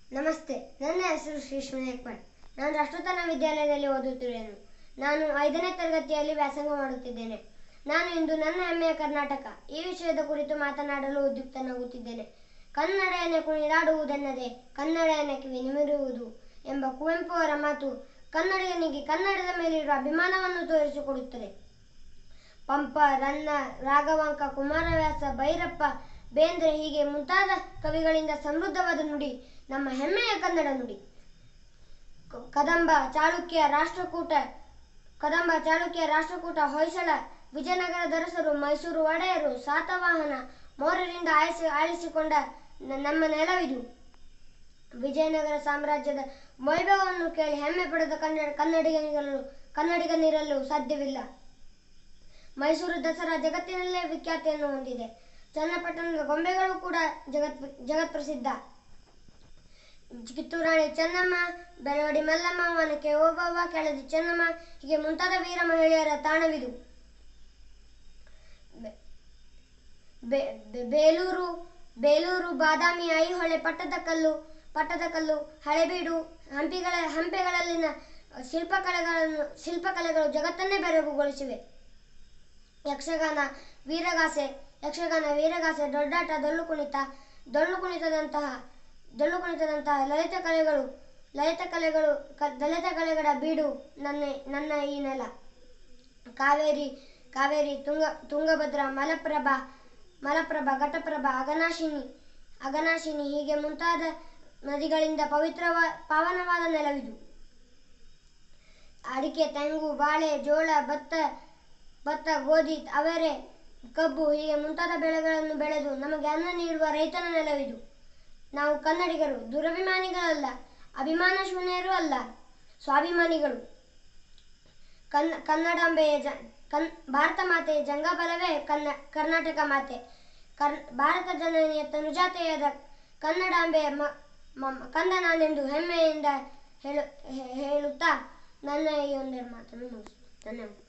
ನಮಸ್ತೆ ನನ್ನ ಹೆಸರು ಶ್ರೀ ಶ್ರೀನಾಯಕ್ ನಾನು ರಾಷ್ಟ್ರೋತ್ತನ ವಿದ್ಯಾಲಯದಲ್ಲಿ ಓದುತ್ತಿರುವೆನು ನಾನು ಐದನೇ ತರಗತಿಯಲ್ಲಿ ವ್ಯಾಸಂಗ ಮಾಡುತ್ತಿದ್ದೇನೆ ನಾನು ಇಂದು ನನ್ನ ಹೆಮ್ಮೆಯ ಕರ್ನಾಟಕ ಈ ವಿಷಯದ ಕುರಿತು ಮಾತನಾಡಲು ಉದ್ಯುಕ್ತನಾಗುತ್ತಿದ್ದೇನೆ ಕನ್ನಡನೆ ಕುಣಿದಾಡುವುದೆನ್ನದೆ ಕನ್ನಡನೆ ಕಿವಿ ನಿಮಿರುವುದು ಎಂಬ ಕುವೆಂಪು ಅವರ ಮಾತು ಕನ್ನಡಿಗನಿಗೆ ಕನ್ನಡದ ಮೇಲಿರುವ ಅಭಿಮಾನವನ್ನು ತೋರಿಸಿಕೊಡುತ್ತದೆ ಪಂಪ ರನ್ನ ರಾಘವಾಂಕ ಕುಮಾರವ್ಯಾಸ ಭೈರಪ್ಪ ಬೇಂದ್ರೆ ಹೀಗೆ ಮುಂತಾದ ಕವಿಗಳಿಂದ ಸಮೃದ್ಧವಾದ ನುಡಿ ನಮ್ಮ ಹೆಮ್ಮೆಯ ಕನ್ನಡ ನುಡಿ ಕ- ಕದಂಬ ಚಾಳುಕ್ಯ ರಾಷ್ಟ್ರಕೂಟ ಕದಂಬ ಚಾಳುಕ್ಯ ರಾಷ್ಟ್ರಕೂಟ ಹೊಯ್ಸಳ ವಿಜಯನಗರ ದರಸರು ಮೈಸೂರು ಒಡೆಯರು ಸಾತವಾಹನ ಮೌರ್ಯರಿಂದ ಆಳಿಸಿ ಆಳಿಸಿಕೊಂಡ ನ- ನಮ್ಮ ನೆಲವಿದು ವಿಜಯನಗರ ಸಾಮ್ರಾಜ್ಯದ ವೈಭವವನ್ನು ಕೇಳಿ ಹೆಮ್ಮೆ ಪಡೆದ ಕನ್ನಡ ಕನ್ನಡಿಗನಿರಲು ಕನ್ನಡಿಗನಿರಲು ಸಾಧ್ಯವಿಲ್ಲ ಮೈಸೂರು ದಸರಾ ಜಗತ್ತಿನಲ್ಲೇ ವಿಖ್ಯಾತಿಯನ್ನು ಹೊಂದಿದೆ ಚನ್ನಪಟ್ಟಣದ ಗೊಂಬೆಗಳು ಕೂಡ ಜಗತ್ ಜಗತ್ ಪ್ರಸಿದ್ಧ ಕಿತ್ತೂರಾಣಿ ಚೆನ್ನಮ್ಮ ಬೆಳವಡಿ ಮಲ್ಲಮ್ಮ ವನಕೆ ಓಬವ್ವ ಕೆಳದಿ ಚೆನ್ನಮ್ಮ ಹೀಗೆ ಮುಂತಾದ ವೀರ ಮಹಿಳೆಯರ ತಾಣವಿದು ಬೆ- ಬೆ- ಬೆ- ಬೇಲೂರು ಬೇಲೂರು ಬಾದಾಮಿ ಐಹೊಳೆ ಪಟ್ಟದಕಲ್ಲು ಪಟ್ಟದಕಲ್ಲು ಹಳೆಬೀಡು ಹಂಪಿಗಳ ಹಂಪೆಗಳಲ್ಲಿನ ಶಿಲ್ಪಕಲೆಗಳನ್ನು ಶಿಲ್ಪಕಲೆಗಳು ಜಗತ್ತನ್ನೇ ಬೆರಗುಗೊಳಿಸಿವೆ ಯಕ್ಷಗಾನ ವೀರಗಾಸೆ ಯಕ್ಷಗಾನ ವೀರಗಾಸೆ ದೊಡ್ಡಾಟ ಡೊಳ್ಳು ಕುಣಿತ ಡೊಳ್ಳು ಕುಣಿತದಂತಹ ಡೊಳ್ಳು ಕುಣಿತದಂತಹ ಲಲಿತ ಕಲೆಗಳು ಲಲಿತ ಕಲೆಗಳು ಕ- ಲಲಿತ ಕಲೆಗಳ ಬೀಡು ನನ್ನ ನನ್ನ ಈ ನೆಲ ಕಾವೇರಿ ಕಾವೇರಿ ತುಂಗ ತುಂಗಭದ್ರಾ ಮಲಪ್ರಭಾ ಮಲಪ್ರಭಾ ಘಟಪ್ರಭಾ ಅಗನಾಶಿನಿ ಅಗನಾಶಿನಿ ಹೀಗೆ ಮುಂತಾದ ನದಿಗಳಿಂದ ಪವಿತ್ರವ ಪಾವನವಾದ ನೆಲವಿದು ಅಡಿಕೆ ತೆಂಗು ಬಾಳೆ ಜೋಳ ಭತ್ತ ಭತ್ತ ಗೋಧಿ ಅವರೆ ಕಬ್ಬು ಹೀಗೆ ಮುಂತಾದ ಬೆಳೆಗಳನ್ನು ಬೆಳೆದು ನಮಗೆ ಅನ್ನ ನೀಡುವ ರೈತನ ನೆಲವಿದು ನಾವು ಕನ್ನಡಿಗರು ದುರಭಿಮಾನಿಗಳಲ್ಲ ಅಭಿಮಾನ ಶೂನ್ಯರೂ ಅಲ್ಲ ಸ್ವಾಭಿಮಾನಿಗಳು ಕನ್ನ ಕನ್ನಡಾಂಬೆಯ ಜ ಕನ್ ಭಾರತ ಮಾತೆಯ ಜಂಗಬಲವೇ ಕನ್ನ ಕರ್ನಾಟಕ ಮಾತೆ ಕರ್ ಭಾರತ ಜನನಿಯ ತನುಜಾತೆಯಾದ ಕನ್ನಡಾಂಬೆಯ ಮ ಮ- ಕಂದ ನಾನೆಂದು ಹೆಮ್ಮೆಯಿಂದ ಹೇಳು ಹೇ- ಹೇಳುತ್ತಾ ನನ್ನ ಈ ಒಂದೆರಡು ಮಾತನ್ನು ಮುಗಿಸ್ತೇನೆ ಧನ್ಯವಾದ